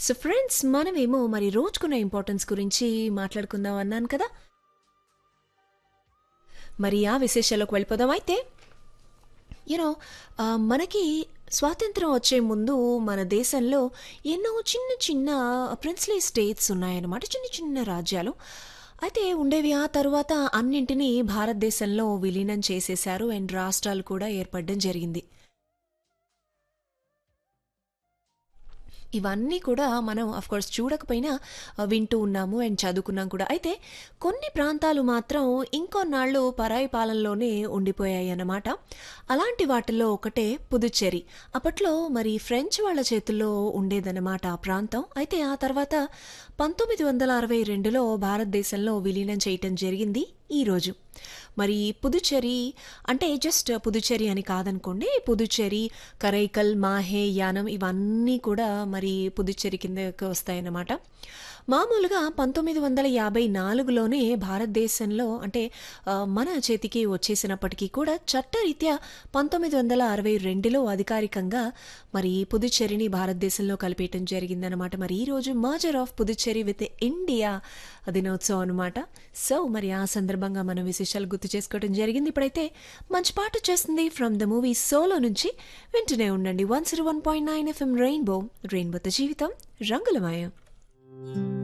so friends మనమేమో మరి రోజుకున్న importance గురించి మాట్లాడుకుందాం అన్నాను కదా మరి ఆ విశేషాల్లోకి వెళ్ళిపోదాం అయితే యూనో మనకి స్వాతంత్రం వచ్చే ముందు మన దేశంలో ఎన్నో చిన్న చిన్న ప్రిన్స్లీ స్టేట్స్ ఉన్నాయన్నమాట చిన్న చిన్న రాజ్యాలు అయితే ఉండేవి ఆ తర్వాత అన్నింటినీ భారతదేశంలో విలీనం చేసేశారు అండ్ రాష్ట్రాలు కూడా ఏర్పడడం జరిగింది ఇవన్నీ కూడా మనం కోర్స్ చూడకపోయినా ఆ, వింటూ ఉన్నాము అండ్ చదువుకున్నాం కూడా అయితే కొన్ని ప్రాంతాలు మాత్రం ఇంకొన్నాళ్ళు పరాయి పాలనలోనే ఉండిపోయాయి అన్నమాట అలాంటి వాటిల్లో ఒకటే పుదుచ్చేరి అప్పట్లో మరి ఫ్రెంచ్ వాళ్ళ చేతుల్లో ఉండేదన్నమాట ఆ ప్రాంతం అయితే ఆ తర్వాత పంతొమ్మిది వందల అరవై రెండులో భారతదేశంలో విలీనం చేయటం జరిగింది ఈరోజు మరి పుదుచ్చేరి అంటే జస్ట్ పుదుచ్చేరి అని కాదనుకోండి పుదుచ్చేరి కరైకల్ మాహే యానం ఇవన్నీ కూడా మరి పుదుచ్చేరి కిందకి వస్తాయన్నమాట మామూలుగా పంతొమ్మిది వందల యాభై నాలుగులోనే భారతదేశంలో అంటే ఆ, మన చేతికి వచ్చేసినప్పటికీ కూడా చట్టరీత్యా పంతొమ్మిది వందల అరవై రెండులో అధికారికంగా మరి పుదుచ్చేరిని భారతదేశంలో కలిపేయటం జరిగిందనమాట మరి ఈరోజు merger of Puducherry with India దినోత్సవం అనమాట సో మరి ఆ సందర్భంగా మనం విశేషాలు గుర్తు చేసుకోవడం జరిగింది ఇప్పుడైతే మంచి పాట వచ్చేస్తుంది ఫ్రమ్ ద మూవీ సోలో నుంచి వింటూనే ఉండండి one zero one point nine FM rainbow రెయిన్బోతో జీవితం రంగులమయం